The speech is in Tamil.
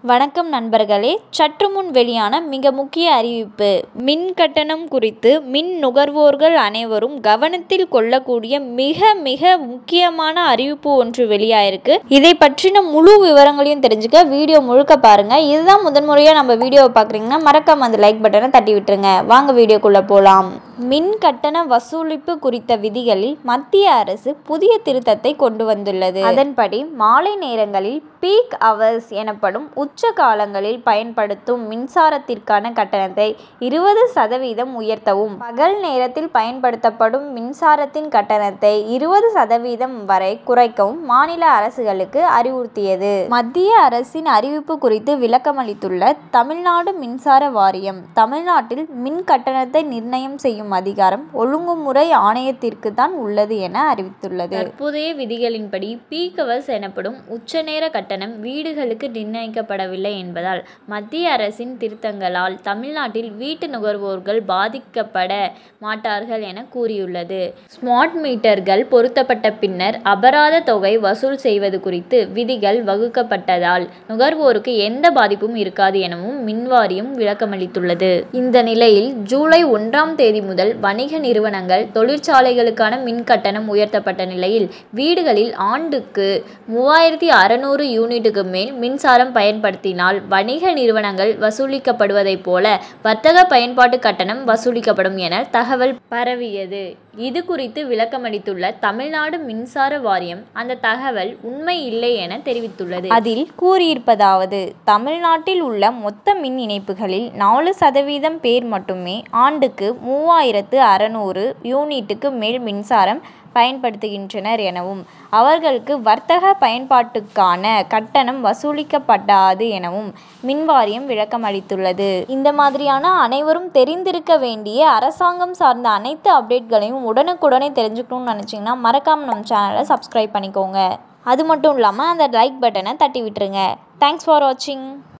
வணக்கம் நண்பர்களே சற்று முன் வெளியான மிக முக்கிய அறிவிப்பு மின் கட்டணம் குறித்து மின் நுகர்வோர்கள் அனைவரும் கவனத்தில் கொள்ளக்கூடிய மிக மிக முக்கியமான அறிவிப்பு ஒன்று வெளியாயிருக்கு இதை பற்றின முழு விவரங்களையும் தெரிஞ்சுக்க வீடியோ முழுக்க பாருங்க இதுதான் முதன்முறையாக நம்ம வீடியோவை பார்க்குறீங்கன்னா மறக்காம அந்த லைக் பட்டனை தட்டி விட்டுருங்க வாங்க வீடியோக்குள்ளே போகலாம் மின் கட்டண வசூலிப்பு குறித்த விதிகளில் மத்திய அரசு புதிய திருத்தத்தை கொண்டு வந்துள்ளது அதன்படி மாலை நேரங்களில் பீக் அவர்ஸ் எனப்படும் உச்ச காலங்களில் பயன்படுத்தும் மின்சாரத்திற்கான கட்டணத்தை இருபது சதவீதம் உயர்த்தவும் பகல் நேரத்தில் பயன்படுத்தப்படும் மின்சாரத்தின் கட்டணத்தை இருபது சதவீதம் வரை குறைக்கவும் மாநில அரசுகளுக்கு அறிவுறுத்தியது மத்திய அரசின் அறிவிப்பு குறித்து விளக்கமளித்துள்ள தமிழ்நாடு மின்சார வாரியம் தமிழ்நாட்டில் மின் கட்டணத்தை நிர்ணயம் செய்யும் அதிகாரம் ஒழுங்குமுறை ஆணையத்திற்கு தான் உள்ளது என அறிவித்துள்ளது தற்போதைய விதிகளின்படி பீக் அவர்ஸ் எனப்படும் உச்சநேர கட்டணம் வீடுகளுக்கு நிர்ணயிக்கப்படவில்லை என்பதால் மத்திய அரசின் திருத்தங்களால் தமிழ்நாட்டில் வீட்டு நுகர்வோர்கள் பாதிக்கப்பட மாட்டார்கள் என கூறியுள்ளது ஸ்மார்ட் மீட்டர்கள் பொருத்தப்பட்ட பின்னர் அபராத தொகை வசூல் செய்வது குறித்து விதிகள் வகுக்கப்பட்டதால் நுகர்வோருக்கு எந்த பாதிப்பும் இருக்காது எனவும் மின்வாரியம் விளக்கமளித்துள்ளது இந்த நிலையில் ஜூலை ஒன்றாம் தேதி முதல் வணிக நிறுவனங்கள் தொழிற்சாலைகளுக்கான மின் கட்டணம் உயர்த்தப்பட்ட நிலையில் வீடுகளில் ஆண்டுக்கு மூவாயிரத்தி அறநூறு யூனிட்டுக்கு மேல் மின்சாரம் பயன்படுத்தினால் வணிக நிறுவனங்கள் வசூலிக்கப்படுவதைப் போல வர்த்தக பயன்பாட்டு கட்டணம் வசூலிக்கப்படும் என தகவல் பரவியது இது குறித்து விளக்கமளித்துள்ள தமிழ்நாடு மின்சார வாரியம் அந்த தகவல் உண்மை இல்லை என தெரிவித்துள்ளது அதில் கூறியிருப்பதாவது தமிழ்நாட்டில் உள்ள மொத்த மின் இணைப்புகளில் நாலு சதவீதம் பேர் மட்டுமே ஆண்டுக்கு மூவாயிரத்து அறநூறு யூனிட்டுக்கு மேல் மின்சாரம் பயன்படுத்துகின்றனர் எனவும் அவர்களுக்கு வர்த்தக பயன்பாட்டுக்கான கட்டணம் வசூலிக்கப்படாது எனவும் மின்வாரியம் விளக்கம் அளித்துள்ளது இந்த மாதிரியான அனைவரும் தெரிந்திருக்க வேண்டிய அரசாங்கம் சார்ந்த அனைத்து அப்டேட்களையும் உடனுக்குடனே தெரிஞ்சுக்கணும்னு நினச்சிங்கன்னா மறக்காமல் நம்ம சேனலை சப்ஸ்கிரைப் பண்ணிக்கோங்க அது மட்டும் இல்லாமல் அந்த லைக் பட்டனை தட்டி விட்டுருங்க தேங்க்ஸ் ஃபார் வாட்சிங்